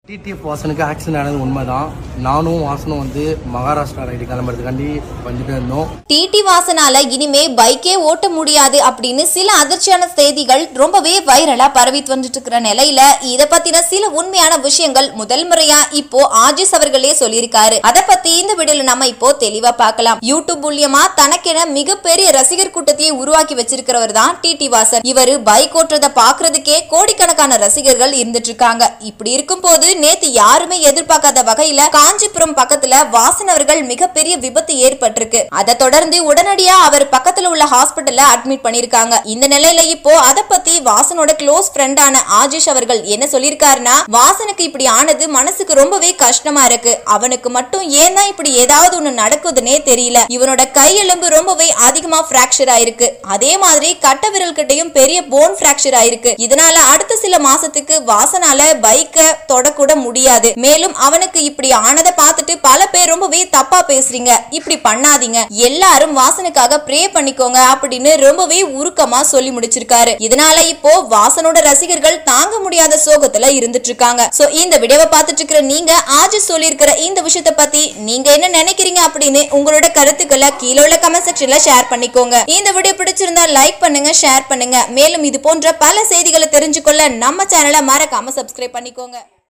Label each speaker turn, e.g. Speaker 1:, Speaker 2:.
Speaker 1: TTF வாசனுக்கு accident ஆனது உண்மைதான் நானும் வாசனும் வந்து மகாராஷ்டிரா ரைடு கிளம்புறதுக்காண்டி வந்துட்டு இருந்தோம்
Speaker 2: டிடி வாசனால இனிமே பைக்கே ஓட்ட முடியாது அப்படின்னு சில அதிர்ச்சியான செய்திகள் ரொம்பவே வைரலா பரவிட்டு வந்துட்டு இருக்கிற நிலையில இத பத்தின சில உண்மையான விஷயங்கள் முதல் முறையா இப்போ ஆஜிஸ் அவர்களே சொல்லியிருக்காரு அத பத்தி இந்த வீடியோல நம்ம இப்போ தெளிவா பார்க்கலாம் யூடியூப் மூலியமா தனக்கென மிகப்பெரிய ரசிகர் கூட்டத்தையே உருவாக்கி வச்சிருக்கிறவர் தான் டிடி வாசன் இவரு பைக் ஓட்டுறத பாக்குறதுக்கே கோடிக்கணக்கான ரசிகர்கள் இருந்துட்டு இருக்காங்க இப்படி இருக்கும் போது நேத்து யாருமே எதிர்பார்க்காத வகையில காஞ்சிபுரம் பக்கத்துல வாசன் அவர்கள் மிகப்பெரிய விபத்து ஏற்பட்டிருக்கு அதை தொடர்ந்து உடனடியா அவர் பக்கத்துல உள்ள ஹாஸ்பிட்டல்ல அட்மிட் பண்ணிருக்காங்க இந்த நிலையில இப்போ அத பத்தி வாசனோட க்ளோஸ் ஃப்ரெண்டான ஆஜிஷ் அவர்கள் என்ன சொல்லியிருக்காருன்னா வாசனுக்கு இப்படி ஆனது மனசுக்கு ரொம்பவே கஷ்டமா இருக்கு அவனுக்கு மட்டும் ஏன் தான் இப்படி ஏதாவது ஒண்ணு நடக்குதுன்னே தெரியல இவனோட கை எலும்பு ரொம்பவே அதிகமா பிராக்சர் ஆயிருக்கு அதே மாதிரி கட்ட விரல் கிட்டயும் பெரிய போன் பிராக்சர் ஆயிருக்கு இதனால அடுத்த சில மாசத்துக்கு வாசனால பைக்க தொடக்கூட முடியாது மேலும் அவனுக்கு இப்படி ஆனதை பார்த்துட்டு பல பேர் ரொம்பவே தப்பா பேசுறீங்க இப்படி பண்ணாதீங்க எல்லாரும் வாசனுக்காக ப்ரே பண்ணிக்கோங்க அப்படின்னு ரொம்பவே உருக்கமா சொல்லி முடிச்சிருக்காரு இதனால இப்போ வாசனோட ரசிகர்கள் தாங்க முடியாத சோகத்துல இருந்துட்டு இருக்காங்க சோ இந்த வீடியோவை பார்த்துட்டு இருக்கிற நீங்க ஆஜி சொல்லியிருக்கிற இந்த விஷயத்த பத்தி நீங்க என்ன நினைக்கிறீங்க அப்படின்னு உங்களோட கருத்துக்களை கீழே உள்ள கமெண்ட் செக்ஷன்ல ஷேர் பண்ணிக்கோங்க இந்த வீடியோ பிடிச்சிருந்தா லைக் பண்ணுங்க ஷேர் பண்ணுங்க மேலும் இது போன்ற பல செய்திகளை தெரிஞ்சுக்கொள்ள நம்ம சேனலை மறக்காம சப்ஸ்கிரைப் பண்ணிக்கோங்க